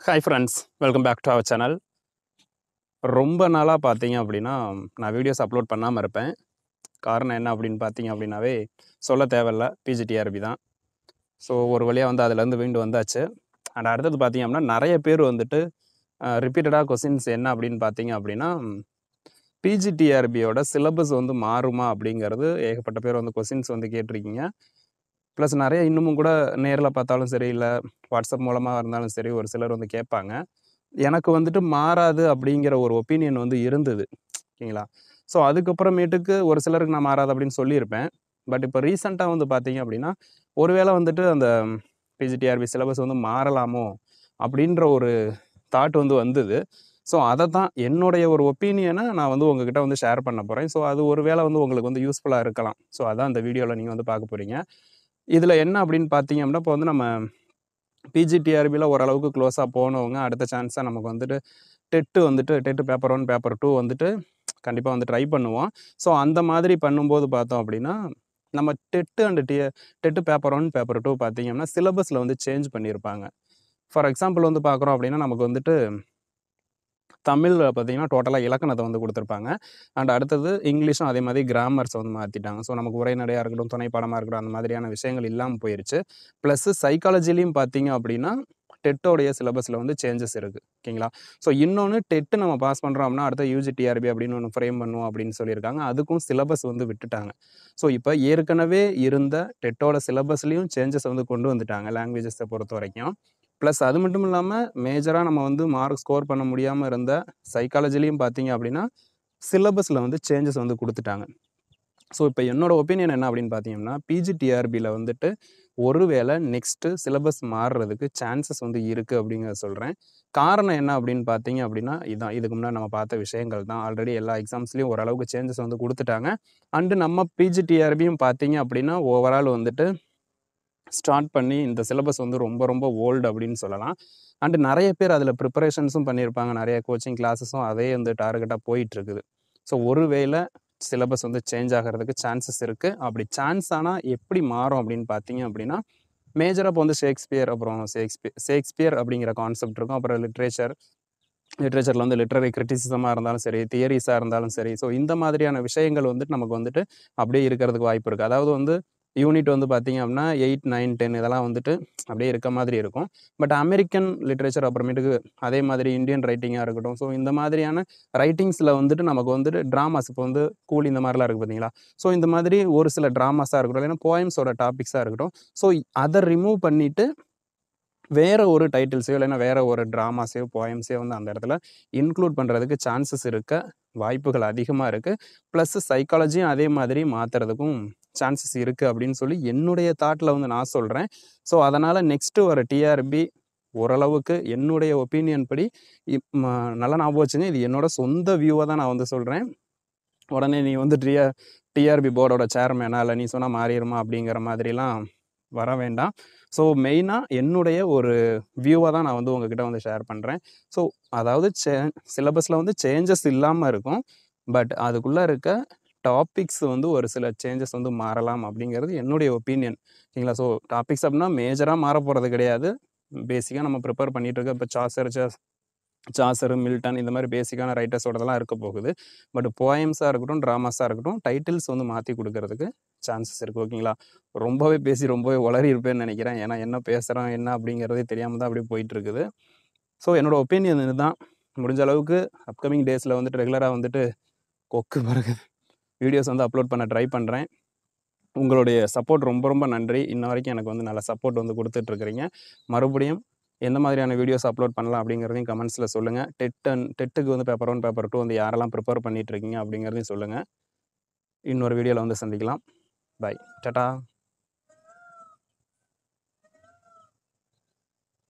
hi friends welcome back to our channel ரொம்ப நாளாக பார்த்தீங்க அப்படின்னா நான் வீடியோஸ் அப்லோட் பண்ணாமல் இருப்பேன் காரணம் என்ன அப்படின்னு பார்த்தீங்க அப்படின்னாவே சொல்ல தேவையில்ல பிஜிடிஆர்பி தான் ஸோ ஒரு வழியாக வந்து அதுலேருந்து வீண்டு வந்தாச்சு அண்ட் அடுத்தது பார்த்தீங்க அப்படின்னா நிறைய பேர் வந்துட்டு ரிப்பீட்டடாக கொஸ்டின்ஸ் என்ன அப்படின்னு பார்த்தீங்க அப்படின்னா பிஜிடிஆர்பியோட சிலபஸ் வந்து மாறுமா அப்படிங்கிறது ஏகப்பட்ட பேர் வந்து கொஸ்டின்ஸ் வந்து கேட்டிருக்கீங்க ப்ளஸ் நிறைய இன்னமும் கூட நேரில் பார்த்தாலும் சரி இல்லை வாட்ஸ்அப் மூலமாக இருந்தாலும் சரி ஒரு சிலர் வந்து கேட்பாங்க எனக்கு வந்துட்டு மாறாது அப்படிங்கிற ஒரு ஒப்பீனியன் வந்து இருந்தது ஓகேங்களா ஸோ அதுக்கப்புறமேட்டுக்கு ஒரு சிலருக்கு நான் மாறாது அப்படின்னு சொல்லியிருப்பேன் பட் இப்போ ரீசெண்டாக வந்து பார்த்தீங்க அப்படின்னா ஒருவேளை வந்துட்டு அந்த பிஜிடிஆர்பி சிலபஸ் வந்து மாறலாமோ அப்படின்ற ஒரு தாட் வந்து வந்தது ஸோ அதை தான் என்னுடைய ஒரு ஒப்பீனியனை நான் வந்து உங்ககிட்ட வந்து ஷேர் பண்ண போகிறேன் ஸோ அது ஒரு வேளை வந்து உங்களுக்கு வந்து யூஸ்ஃபுல்லாக இருக்கலாம் ஸோ அதான் இந்த வீடியோவில் நீங்கள் வந்து பார்க்க போகிறீங்க இதில் என்ன அப்படின்னு பார்த்தீங்க அப்படின்னா இப்போ வந்து நம்ம பிஜிடிஆர்பியில் ஓரளவுக்கு க்ளோஸாக போனவங்க அடுத்த சான்ஸாக நமக்கு வந்துட்டு டெட்டு வந்துட்டு TET paper one paper two வந்துட்டு கண்டிப்பாக வந்து ட்ரை பண்ணுவோம் ஸோ அந்த மாதிரி பண்ணும்போது பார்த்தோம் அப்படின்னா நம்ம TET and T TET paper one paper two பார்த்தீங்கன்னா சிலபஸில் வந்து சேஞ்ச் பண்ணியிருப்பாங்க ஃபார் எக்ஸாம்பிள் வந்து பார்க்குறோம் அப்படின்னா நமக்கு வந்துட்டு தமிழில் பார்த்தீங்கன்னா டோட்டலாக இலக்கணத்தை வந்து கொடுத்துருப்பாங்க அண்ட் அடுத்தது இங்கிலீஷும் அதே மாதிரி கிராமர்ஸ் வந்து மாற்றிட்டாங்க ஸோ நமக்கு உரைநடையாக இருக்கட்டும் துணை பாடமாக இருக்கட்டும் அந்த மாதிரியான விஷயங்கள் இல்லாமல் போயிருச்சு ப்ளஸ்ஸு சைக்காலஜிலையும் பார்த்தீங்க அப்படின்னா டெட்டோடைய சிலபஸில் வந்து சேஞ்சஸ் இருக்குது ஓகேங்களா ஸோ இன்னொன்று டெட்டு நம்ம பாஸ் பண்ணுறோம் அப்படின்னா அடுத்த யூஜிடிஆர்பி அப்படின்னு ஒன்று ஃப்ரேம் பண்ணுவோம் அப்படின்னு சொல்லியிருக்காங்க அதுக்கும் சிலபஸ் வந்து விட்டுட்டாங்க ஸோ இப்போ ஏற்கனவே இருந்த டெட்டோட சிலபஸ்லேயும் சேஞ்சஸ் வந்து கொண்டு வந்துட்டாங்க லாங்குவேஜஸை பொறுத்த வரைக்கும் ப்ளஸ் அது மட்டும் இல்லாமல் மேஜராக நம்ம வந்து மார்க் ஸ்கோர் பண்ண முடியாமல் இருந்த சைக்காலஜிலையும் பார்த்தீங்க அப்படின்னா சிலபஸில் வந்து சேஞ்சஸ் வந்து கொடுத்துட்டாங்க ஸோ இப்போ என்னோட ஒப்பீனியன் என்ன அப்படின்னு பார்த்தீங்கன்னா பிஜிடிஆர்பியில் வந்துட்டு ஒருவேளை நெக்ஸ்ட்டு சிலபஸ் மாறுறதுக்கு சான்சஸ் வந்து இருக்குது அப்படிங்கிறத சொல்கிறேன் காரணம் என்ன அப்படின்னு பார்த்தீங்க அப்படின்னா இதான் இதுக்கு முன்னாடி நம்ம பார்த்த விஷயங்கள் தான் ஆல்ரெடி எல்லா எக்ஸாம்ஸ்லேயும் ஓரளவுக்கு சேஞ்சஸ் வந்து கொடுத்துட்டாங்க அண்டு நம்ம பிஜிடிஆர்பியும் பார்த்தீங்க அப்படின்னா ஓவரால் வந்துட்டு ஸ்டார்ட் பண்ணி இந்த சிலபஸ் வந்து ரொம்ப ரொம்ப ஓல்டு அப்படின்னு சொல்லலாம் அண்டு நிறைய பேர் அதில் ப்ரிப்பரேஷன்ஸும் பண்ணியிருப்பாங்க நிறைய கோச்சிங் கிளாஸஸும் அதே வந்து டார்கெட்டாக போயிட்டுருக்குது ஸோ ஒருவேளை சிலபஸ் வந்து சேஞ்ச் ஆகிறதுக்கு சான்சஸ் இருக்குது அப்படி சான்ஸ் ஆனால் எப்படி மாறும் அப்படின்னு பார்த்தீங்க அப்படின்னா மேஜராக இப்போ வந்து ஷேக்ஸ்பியர் அப்புறம் ஷேக்ஸ்பியர் ஷேக்ஸ்பியர் அப்படிங்கிற கான்செப்ட் இருக்கும் அப்புறம் லிட்ரேச்சர் லிட்ரேச்சரில் வந்து லிட்ரரி கிரிட்டிசிசமாக இருந்தாலும் சரி தியரிஸாக இருந்தாலும் சரி ஸோ இந்த மாதிரியான விஷயங்கள் வந்துட்டு நமக்கு வந்துட்டு அப்படியே இருக்கிறதுக்கு வாய்ப்பு இருக்குது அதாவது வந்து யூனிட் வந்து பார்த்தீங்க அப்படின்னா எயிட் நைன் டென் இதெல்லாம் வந்துட்டு அப்படியே இருக்க மாதிரி இருக்கும் பட் அமெரிக்கன் லிட்ரேச்சர் அப்புறமேட்டுக்கு அதே மாதிரி இந்தியன் ரைட்டிங்காக இருக்கட்டும் ஸோ இந்த மாதிரியான ரைட்டிங்ஸில் வந்துட்டு நமக்கு வந்துட்டு ட்ராமாஸ் இப்போ வந்து கூலி இந்த மாதிரிலாம் இருக்குது பார்த்தீங்களா ஸோ இந்த மாதிரி ஒரு சில ட்ராமாஸாக இருக்கட்டும் இல்லைன்னா போயம்ஸோட டாபிக்ஸாக இருக்கட்டும் ஸோ அதை ரிமூவ் பண்ணிவிட்டு வேறு ஒரு டைட்டில்ஸையோ இல்லைன்னா வேறு ஒரு ட்ராமாஸையோ போயம்ஸையோ வந்து அந்த இடத்துல இன்க்ளூட் பண்ணுறதுக்கு சான்சஸ் இருக்க வாய்ப்புகள் அதிகமாக இருக்குது ப்ளஸ் சைக்காலஜியும் அதே மாதிரி மாற்றுறதுக்கும் சான்சஸ் இருக்குது அப்படின்னு சொல்லி என்னுடைய தாட்டில் வந்து நான் சொல்கிறேன் ஸோ அதனால் நெக்ஸ்ட்டு வர டிஆர்பி ஓரளவுக்கு என்னுடைய ஒப்பீனியன் படி நல்லா ஞாபகம் வச்சுங்க இது என்னோட சொந்த வியூவை தான் நான் வந்து சொல்கிறேன் உடனே நீ வந்து டிஆர் டிஆர்பி போர்டோட சேர்மேனா இல்லை நீ சொன்னால் மாறிடுமா அப்படிங்கிற மாதிரிலாம் வர வேண்டாம் ஸோ மெயினாக என்னுடைய ஒரு வியூவை தான் நான் வந்து உங்ககிட்ட வந்து ஷேர் பண்ணுறேன் ஸோ அதாவது சே சிலபஸில் வந்து சேஞ்சஸ் இல்லாமல் இருக்கும் பட் அதுக்குள்ளே இருக்க டாபிக்ஸ் வந்து ஒரு சில சேஞ்சஸ் வந்து மாறலாம் அப்படிங்கிறது என்னுடைய ஒப்பீனியன் சரிங்களா ஸோ டாபிக்ஸ் அப்படின்னா மேஜராக மாற போகிறது கிடையாது பேசிக்காக நம்ம ப்ரிப்பேர் பண்ணிகிட்டு இருக்க இப்போ சாசர் சாசர் மில்டன் இந்த மாதிரி பேசிக்கான ரைட்டர்ஸோடதெல்லாம் இருக்க போகுது பட் போயம்ஸாக இருக்கட்டும் ட்ராமாஸாக இருக்கட்டும் டைட்டில்ஸ் வந்து மாற்றி கொடுக்கறதுக்கு சான்சஸ் இருக்குது ஓகேங்களா ரொம்பவே பேசி ரொம்பவே உளறி இருப்பேன்னு நினைக்கிறேன் ஏன்னா என்ன பேசுகிறோம் என்ன அப்படிங்கிறதே தெரியாமல் தான் அப்படியே போயிட்டு இருக்குது ஸோ என்னோட ஒப்பீனியன் இதுதான் முடிஞ்ச அளவுக்கு அப்கமிங் டேஸில் வந்துட்டு ரெகுலராக வந்துட்டு கொக்கு பிறகு வீடியோஸ் வந்து அப்லோட் பண்ண ட்ரை பண்ணுறேன் உங்களுடைய சப்போர்ட் ரொம்ப ரொம்ப நன்றி இன்ன வரைக்கும் எனக்கு வந்து நல்ல சப்போர்ட் வந்து கொடுத்துட்ருக்குறீங்க மறுபடியும் எந்த மாதிரியான வீடியோஸ் அப்லோட் பண்ணலாம் அப்படிங்கிறதையும் கமெண்ட்ஸில் சொல்லுங்கள் டெட் அண்ட் டெட்டுக்கு வந்து பேப்பர் ஒன் பேப்பர் டூ வந்து யாரெல்லாம் ப்ரிப்பேர் பண்ணிகிட்ருக்கீங்க அப்படிங்கிறதையும் சொல்லுங்கள் இன்னொரு வீடியோவில் வந்து சந்திக்கலாம் பாய் டட்டா